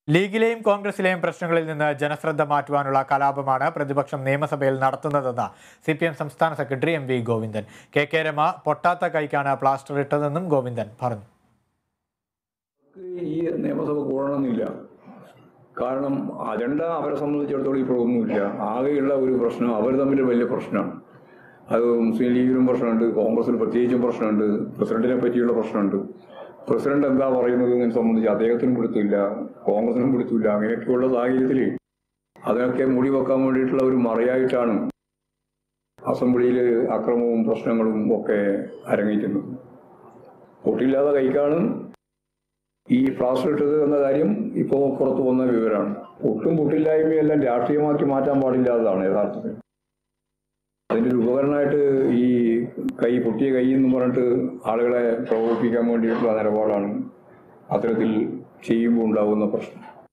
ലീഗിലെയും കോൺഗ്രസിലെയും പ്രശ്നങ്ങളിൽ നിന്ന് ജനശ്രദ്ധ മാറ്റുവാനുള്ള കലാപമാണ് പ്രതിപക്ഷം നിയമസഭയിൽ നടത്തുന്നതെന്ന് സി പി എം സംസ്ഥാന secretary M V Govindan K K Rema പൊട്ടാത്ത കൈക്കാണ് പ്ലാസ്റ്റർ ഇട്ടതെന്നും ഗോവിന്ദൻ പറഞ്ഞു ഈ നിയമസഭ കൂടണമെന്നില്ല കാരണം അജണ്ട അവരെ സംബന്ധിച്ചിടത്തോളം ഇപ്പോൾ ഒന്നുമില്ല ആകെയുള്ള ഒരു പ്രശ്നം അവർ തമ്മിൽ വലിയ പ്രശ്നമാണ് അത് മുസ്ലിം ലീഗിനും പ്രശ്നമുണ്ട് കോൺഗ്രസിന് പ്രത്യേകിച്ചും പ്രശ്നമുണ്ട് പ്രസിഡന്റിനെ പറ്റിയുള്ള പ്രശ്നമുണ്ട് പ്രസിഡന്റ് എന്താ പറയുന്നത് എന്നതിനെ സംബന്ധിച്ച് അദ്ദേഹത്തിനും പിടുത്തില്ല കോൺഗ്രസിനും പിടുത്തില്ല അങ്ങനെയൊക്കെയുള്ള സാഹചര്യത്തിൽ അതിനൊക്കെ മൂടി വെക്കാൻ വേണ്ടിയിട്ടുള്ള ഒരു മറയായിട്ടാണ് അസംബ്ലിയിൽ അക്രമവും പ്രശ്നങ്ങളും ഒക്കെ അരങ്ങേറ്റുന്നത് വോട്ടില്ലാതെ കൈക്കാണ് ഈ പ്ലാസ്റ്റർ ഇട്ടത് എന്ന കാര്യം ഇപ്പോൾ പുറത്തു വന്ന വിവരമാണ് ഒട്ടും പൊട്ടില്ലായ്മയെല്ലാം രാഷ്ട്രീയമാക്കി മാറ്റാൻ പാടില്ലാത്തതാണ് യഥാർത്ഥത്തിൽ അതിൻ്റെ ഒരു ഉപകരണമായിട്ട് ഈ കൈ പൊട്ടിയ കൈ എന്ന് പറഞ്ഞിട്ട് ആളുകളെ പ്രകോപിപ്പിക്കാൻ വേണ്ടിയിട്ടുള്ള നിലപാടാണ് അത്തരത്തിൽ ചെയ്യുമ്പോൾ ഉണ്ടാകുന്ന പ്രശ്നം